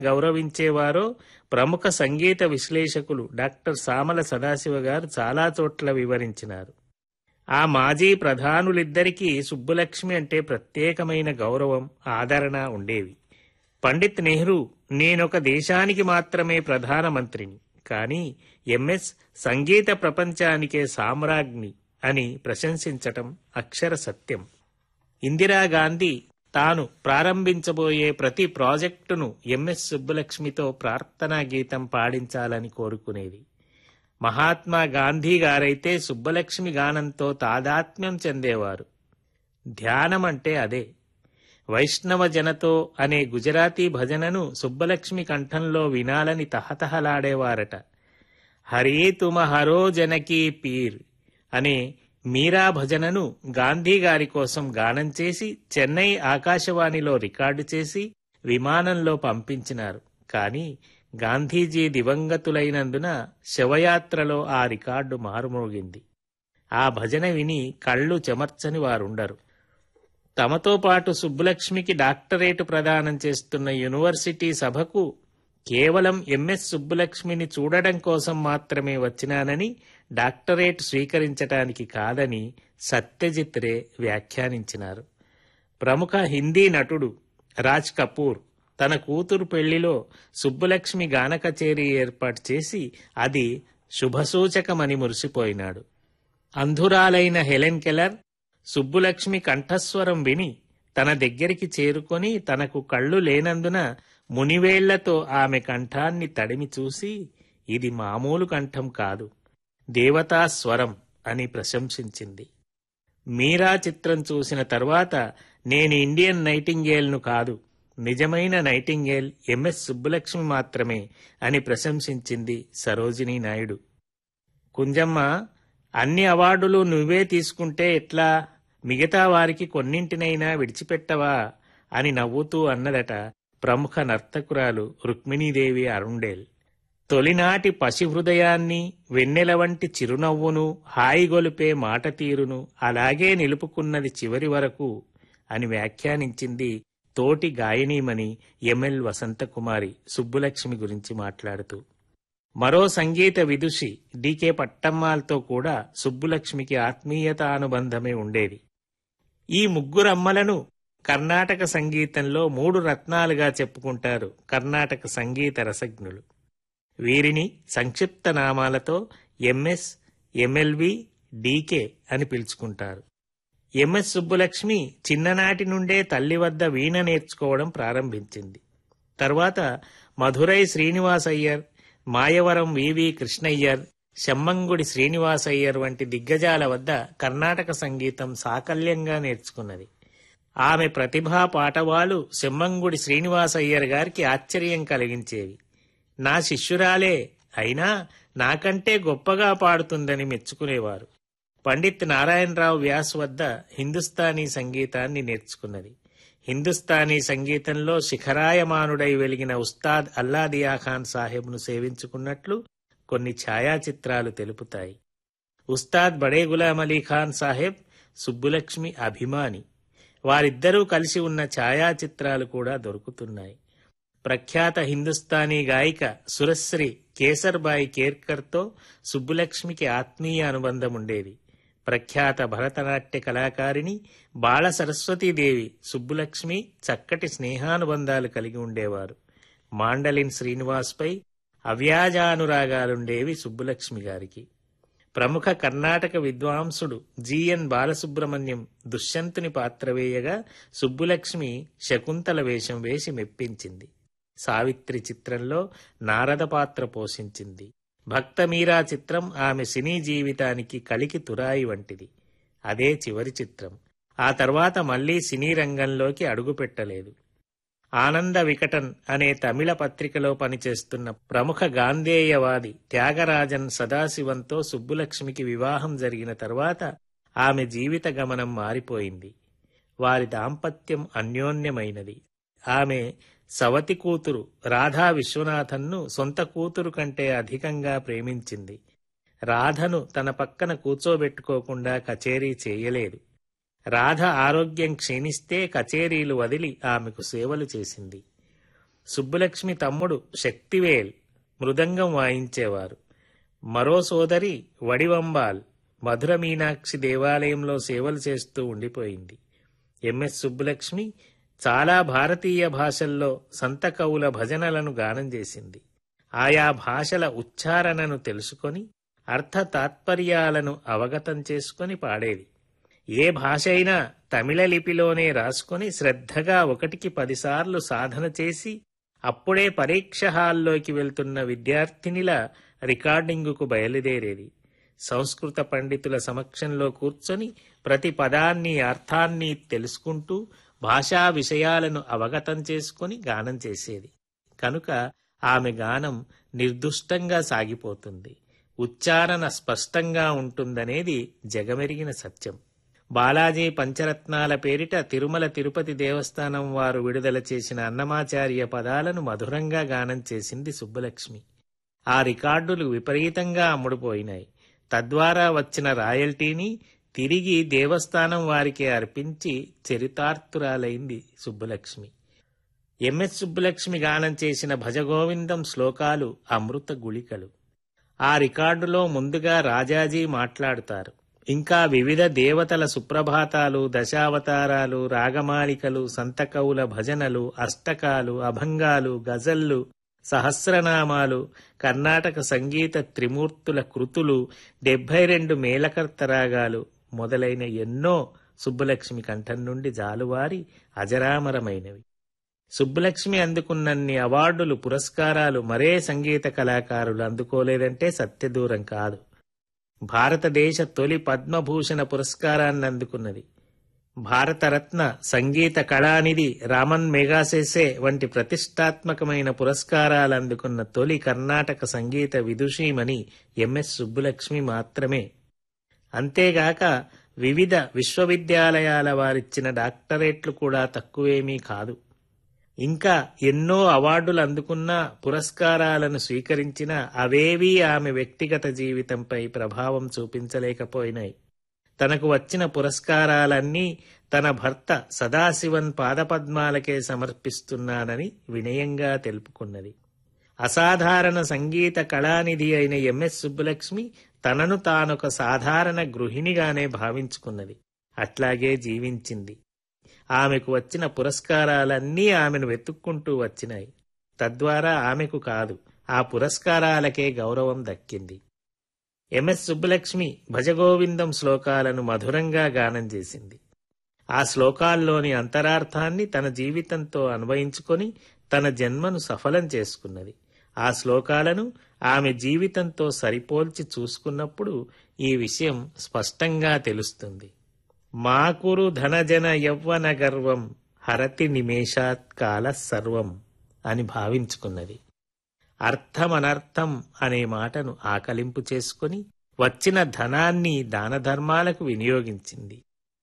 గౌరవించేవారో ప్రముఖ సంగీత విశ్లేషకులు డాక్టర్ సామల సదాశివ గారు చాలా చోట్ల వివరించినారు ఆ మాజీ ప్రధానులిద్దరికీ సుబ్బులక్ష్మి అంటే ప్రత్యేకమైన గౌరవం ఆదరణ ఉండేవి పండిత్ నెహ్రూ నేనొక దేశానికి మాత్రమే ప్రధానమంత్రిని కానీ ఎంఎస్ సంగీత ప్రపంచానికే సామ్రాజ్ఞి అని ప్రశంసించటం అక్షర సత్యం ఇందిరాగాంధీ తాను ప్రారంభించబోయే ప్రతి ప్రాజెక్టును ఎంఎస్ సుబ్బలక్ష్మితో ప్రార్థనా గీతం పాడించాలని కోరుకునేది మహాత్మా గాంధీ గారైతే సుబ్బలక్ష్మి గానంతో తాదాత్మ్యం చెందేవారు ధ్యానం అంటే అదే వైష్ణవ జనతో అనే గుజరాతీ భజనను సుబ్బలక్ష్మి కంఠంలో వినాలని తహతహలాడేవారట హరే తుమ హరో జనకీ పీర్ అనే మీరా భజనను గాంధీ గారి కోసం గానం చేసి చెన్నై ఆకాశవాణిలో రికార్డు చేసి విమానంలో పంపించినారు కానీ గాంధీజీ దివంగతులైనందున శవయాత్రలో ఆ రికార్డు మారుమోగింది ఆ భజన విని కళ్ళు చెమర్చని వారుండరు తమతో పాటు సుబ్బులక్ష్మికి డాక్టరేటు ప్రదానం చేస్తున్న యూనివర్సిటీ సభకు కేవలం ఎంఎస్ సుబ్బులక్ష్మిని చూడడం కోసం మాత్రమే వచ్చినానని డాక్టరేట్ స్వీకరించటానికి కాదని సత్యజిత్ రే వ్యాఖ్యానించినారు ప్రముఖ హిందీ నటుడు రాజ్ కపూర్ తన కూతురు పెళ్లిలో సుబ్బులక్ష్మి గాన కచేరీ ఏర్పాటు చేసి అది శుభసూచకమని మురిసిపోయినాడు అంధురాలైన హెలెన్ కెలర్ సుబ్బులక్ష్మి కంఠస్వరం విని తన దగ్గరికి చేరుకొని తనకు కళ్ళు లేనందున మునివేళ్లతో ఆమె కంఠాన్ని తడిమి చూసి ఇది మామూలు కంఠం కాదు దేవతా స్వరం అని ప్రశంసించింది మీరా చిత్రం చూసిన తర్వాత నేను ఇండియన్ నైటింగేల్ను కాదు నిజమైన నైటింగేల్ ఎంఎస్ సుబ్బులక్ష్మి మాత్రమే అని ప్రశంసించింది సరోజినీ నాయుడు కుంజమ్మ అన్ని అవార్డులు నువ్వే తీసుకుంటే ఎట్లా మిగతా వారికి కొన్నింటినైనా విడిచిపెట్టవా అని నవ్వుతూ అన్నదట ప్రముఖ నర్తకురాలు రుక్మిణీదేవి అరుండేల్ తొలినాటి పసి హృదయాన్ని వెన్నెల వంటి చిరునవ్వును హాయిగొలిపే మాట తీరును అలాగే నిలుపుకున్నది చివరి వరకు అని వ్యాఖ్యానించింది తోటి గాయనీమణి ఎంఎల్ వసంతకుమారి సుబ్బులక్ష్మి గురించి మాట్లాడుతూ మరో సంగీత విదుషి డికే పట్టమ్మాల్తో కూడా సుబ్బులక్ష్మికి ఆత్మీయత అనుబంధమే ఉండేది ఈ ముగ్గురమ్మలను కర్ణాటక సంగీతంలో మూడు రత్నాలుగా చెప్పుకుంటారు కర్ణాటక సంగీత రసజ్ఞులు వీరిని సంక్షిప్త నామాలతో ఎంఎస్ ఎంఎల్వి డీకే అని పిలుచుకుంటారు ఎంఎస్ సుబ్బులక్ష్మి చిన్ననాటి నుండే తల్లి వద్ద వీణ నేర్చుకోవడం ప్రారంభించింది తర్వాత మధురై శ్రీనివాసయ్యర్ మాయవరం వివి కృష్ణయ్యర్ శమ్మంగుడి శ్రీనివాసయ్యర్ వంటి దిగ్గజాల వద్ద కర్ణాటక సంగీతం సాకల్యంగా నేర్చుకున్నది ఆమె ప్రతిభా పాటవాలు శమ్మంగుడి శ్రీనివాసయ్యర్ గారికి ఆశ్చర్యం కలిగించేవి నా శిష్యురాలే అయినా నాకంటే గొప్పగా పాడుతుందని మెచ్చుకునేవారు పండిత్ నారాయణరావు వ్యాస్ వద్ద హిందుస్థానీ సంగీతాన్ని నేర్చుకున్నది హిందుస్థానీ సంగీతంలో శిఖరాయమానుడై వెలిగిన ఉస్తాద్ అల్లాదియా ఖాన్ సాహెబ్ను సేవించుకున్నట్లు కొన్ని ఛాయాచిత్రాలు తెలుపుతాయి ఉస్తాద్ బడే గులాం అలీ ఖాన్ సాహెబ్ సుబ్బులక్ష్మి అభిమాని వారిద్దరూ కలిసి ఉన్న ఛాయాచిత్రాలు కూడా దొరుకుతున్నాయి ప్రఖ్యాత హిందుస్థానీ గాయిక సురశ్రీ కేసర్బాయి కేర్కర్తో సుబ్బులక్ష్మికి ఆత్మీయ అనుబంధం ఉండేది ప్రఖ్యాత భరతనాట్య కళాకారిణి బాల సరస్వతీదేవి సుబ్బులక్ష్మి చక్కటి స్నేహానుబంధాలు కలిగి ఉండేవారు మాండలిన్ శ్రీనివాస్పై అవ్యాజానురాగాలుండేవి సుబ్బులక్ష్మి గారికి ప్రముఖ కర్ణాటక విద్వాంసుడు జిఎన్ బాలసుబ్రహ్మణ్యం దుష్యంతుని పాత్ర వేయగా సుబ్బులక్ష్మి శకుంతల వేషం వేసి మెప్పించింది సావిత్రి చిత్రంలో నారద పాత్ర పోషించింది భక్తమీరా చిత్రం ఆమె సినీ జీవితానికి కలికి తురాయి వంటిది అదే చివరి చిత్రం ఆ తర్వాత మళ్లీ సినీ రంగంలోకి అడుగుపెట్టలేదు ఆనంద వికటన్ అనే తమిళ పత్రికలో పనిచేస్తున్న ప్రముఖ గాంధేయవాది త్యాగరాజన్ సదాశివంతో సుబ్బులక్ష్మికి వివాహం జరిగిన తర్వాత ఆమె జీవిత గమనం మారిపోయింది వారి దాంపత్యం అన్యోన్యమైనది ఆమె సవతి కూతురు రాధా విశ్వనాథన్ను సొంత కూతురు కంటే అధికంగా ప్రేమించింది రాధను తన పక్కన కూర్చోబెట్టుకోకుండా కచేరీ చేయలేదు రాధ ఆరోగ్యం క్షీణిస్తే కచేరీలు వదిలి ఆమెకు సేవలు చేసింది సుబ్బులక్ష్మి తమ్ముడు శక్తివేల్ మృదంగం వాయించేవారు మరో సోదరి వడివంబాల్ మధుర మీనాక్షి దేవాలయంలో సేవలు చేస్తూ ఉండిపోయింది ఎంఎస్ సుబ్బులక్ష్మి చాలా భారతీయ భాషల్లో సంత కవుల భజనలను గానం చేసింది ఆయా భాషల ఉచ్చారణను తెలుసుకొని అర్థ తాత్పర్యాలను అవగతం చేసుకొని పాడేది ఏ భాష అయినా తమిళ లిపిలోనే రాసుకొని శ్రద్ధగా ఒకటికి పదిసార్లు సాధన చేసి అప్పుడే పరీక్ష హాల్లోకి వెళ్తున్న విద్యార్థినిల రికార్డింగుకు బయలుదేరేది సంస్కృత పండితుల సమక్షంలో కూర్చొని ప్రతి పదాన్ని అర్థాన్ని తెలుసుకుంటూ భాషా విషయాలను అవగతం చేసుకొని గానం చేసేది కనుక ఆమె గానం నిర్దుష్టంగా సాగిపోతుంది ఉచ్చారణ స్పష్టంగా ఉంటుందనేది జగమెరిగిన సత్యం బాలాజీ పంచరత్నాల పేరిట తిరుమల తిరుపతి దేవస్థానం వారు విడుదల చేసిన అన్నమాచార్య పదాలను మధురంగా గానం చేసింది సుబ్బలక్ష్మి ఆ రికార్డులు విపరీతంగా అమ్ముడుపోయినాయి తద్వారా వచ్చిన రాయల్టీని తిరిగి దేవస్థానం వారికి అర్పించి చరితార్థురాలైంది సుబ్బలక్ష్మి ఎంఎస్ సుబ్బలక్ష్మి గానం చేసిన భజగోవిందం శ్లోకాలు అమృత గుళికలు ఆ రికార్డులో ముందుగా రాజాజీ మాట్లాడుతారు ఇంకా వివిధ దేవతల సుప్రభాతాలు దశావతారాలు రాగమాలికలు సంతకవుల భజనలు అష్టకాలు అభంగాలు గజల్లు సహస్రనామాలు కర్ణాటక సంగీత త్రిమూర్తుల కృతులు డెబ్బై రెండు మేళకర్త రాగాలు మొదలైన ఎన్నో సుబ్బలక్ష్మి కంఠం నుండి జాలువారి అజరామరమైనవి సుబ్బలక్ష్మి అందుకున్నన్ని అవార్డులు పురస్కారాలు మరే సంగీత కళాకారులు అందుకోలేదంటే సత్యదూరం కాదు భారతదేశ తొలి పద్మభూషణ పురస్కారాన్ని అందుకున్నది భారతరత్న సంగీత కళానిధి రామన్ మెగాసెసే వంటి ప్రతిష్టాత్మకమైన పురస్కారాలు అందుకున్న తొలి కర్ణాటక సంగీత విదుషీమణి ఎంఎస్ సుబ్బులక్ష్మి మాత్రమే అంతేగాక వివిధ విశ్వవిద్యాలయాల వారిచ్చిన డాక్టరేట్లు కూడా తక్కువేమీ కాదు ఇంకా ఎన్నో అవార్డులు అందుకున్న పురస్కారాలను స్వీకరించిన అవేవీ ఆమె వ్యక్తిగత జీవితంపై ప్రభావం చూపించలేకపోయినాయి తనకు వచ్చిన పురస్కారాలన్నీ తన భర్త సదాశివన్ పాదపద్మాలకే సమర్పిస్తున్నానని వినయంగా తెలుపుకున్నది అసాధారణ సంగీత కళానిధి అయిన ఎంఎస్ సుబ్బలక్ష్మి తనను తానొక సాధారణ గృహిణిగానే భావించుకున్నది అట్లాగే జీవించింది ఆమెకు వచ్చిన పురస్కారాలన్నీ ఆమెను వెతుక్కుంటూ వచ్చినాయి తద్వారా ఆమెకు కాదు ఆ పురస్కారాలకే గౌరవం దక్కింది ఎంఎస్ సుబ్బలక్ష్మి భజగోవిందం శ్లోకాలను మధురంగా గానం చేసింది ఆ శ్లోకాల్లోని అంతరార్థాన్ని తన జీవితంతో అన్వయించుకొని తన జన్మను సఫలం చేసుకున్నది ఆ శ్లోకాలను ఆమె జీవితంతో సరిపోల్చి చూసుకున్నప్పుడు ఈ విషయం స్పష్టంగా తెలుస్తుంది మాకురు ధనజన యవ్వన గర్వం హరతి నిమేషాత్ కాల సర్వం అని భావించుకున్నది అర్థమనర్థం అనే మాటను ఆకలింపు చేసుకుని వచ్చిన ధనాన్ని దానధర్మాలకు వినియోగించింది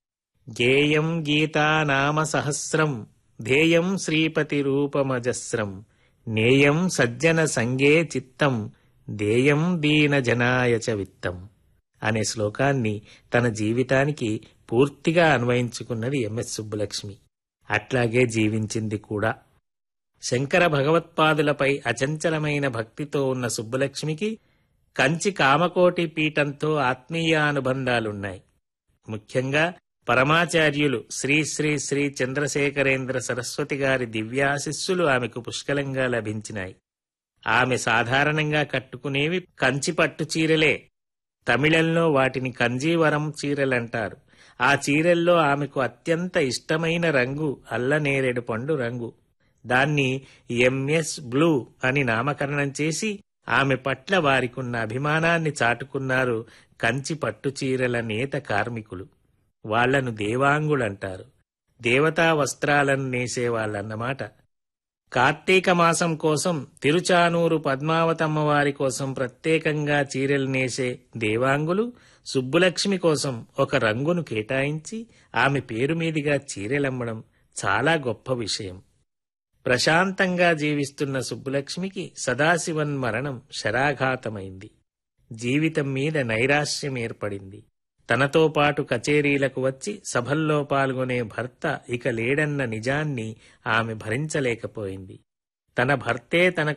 గేయం గీతానామ సహస్రం ధ్యేయం శ్రీపతి రూపమజస్రం నేయం సజ్జన సంగే చిత్తం దేయం దీనజనాయ చ విత్తం అనే శ్లోకాన్ని తన జీవితానికి పూర్తిగా అన్వయించుకున్నది ఎంఎస్ సుబ్బలక్ష్మి అట్లాగే జీవించింది కూడా శంకర భగవత్పాదులపై అచంచలమైన భక్తితో ఉన్న సుబ్బలక్ష్మికి కంచి కామకోటి పీఠంతో ఆత్మీయానుబంధాలున్నాయి ముఖ్యంగా పరమాచార్యులు శ్రీ శ్రీ శ్రీ చంద్రశేఖరేంద్ర సరస్వతి గారి దివ్యాశిస్సులు ఆమెకు పుష్కలంగా లభించినాయి ఆమె సాధారణంగా కట్టుకునేవి కంచి పట్టు చీరలే తమిళంలో వాటిని కంజీవరం చీరలంటారు ఆ చీరల్లో ఆమెకు అత్యంత ఇష్టమైన రంగు అల్లనేరేడు పండు రంగు దాన్ని ఎంఎస్ బ్లూ అని నామకరణం చేసి ఆమె పట్ల వారికున్న అభిమానాన్ని చాటుకున్నారు కంచి పట్టు చీరల నేత కార్మికులు వాళ్లను దేవాంగులంటారు దేవతా వస్త్రాలను నేసేవాళ్ళన్నమాట కార్తీక మాసం కోసం తిరుచానూరు పద్మావతమ్మ వారి కోసం ప్రత్యేకంగా చీరలు నేసే దేవాంగులు సుబ్బులక్ష్మి కోసం ఒక రంగును కేటాయించి ఆమె పేరు మీదుగా చీరెలమ్మడం చాలా గొప్ప విషయం ప్రశాంతంగా జీవిస్తున్న సుబ్బులక్ష్మికి సదాశివన్ మరణం శరాఘాతమైంది జీవితం మీద నైరాశ్యం ఏర్పడింది తనతో పాటు కచేరీలకు వచ్చి సభల్లో పాల్గొనే భర్త ఇక లేడన్న నిజాన్ని ఆమె భరించలేకపోయింది తన భర్తే తనకు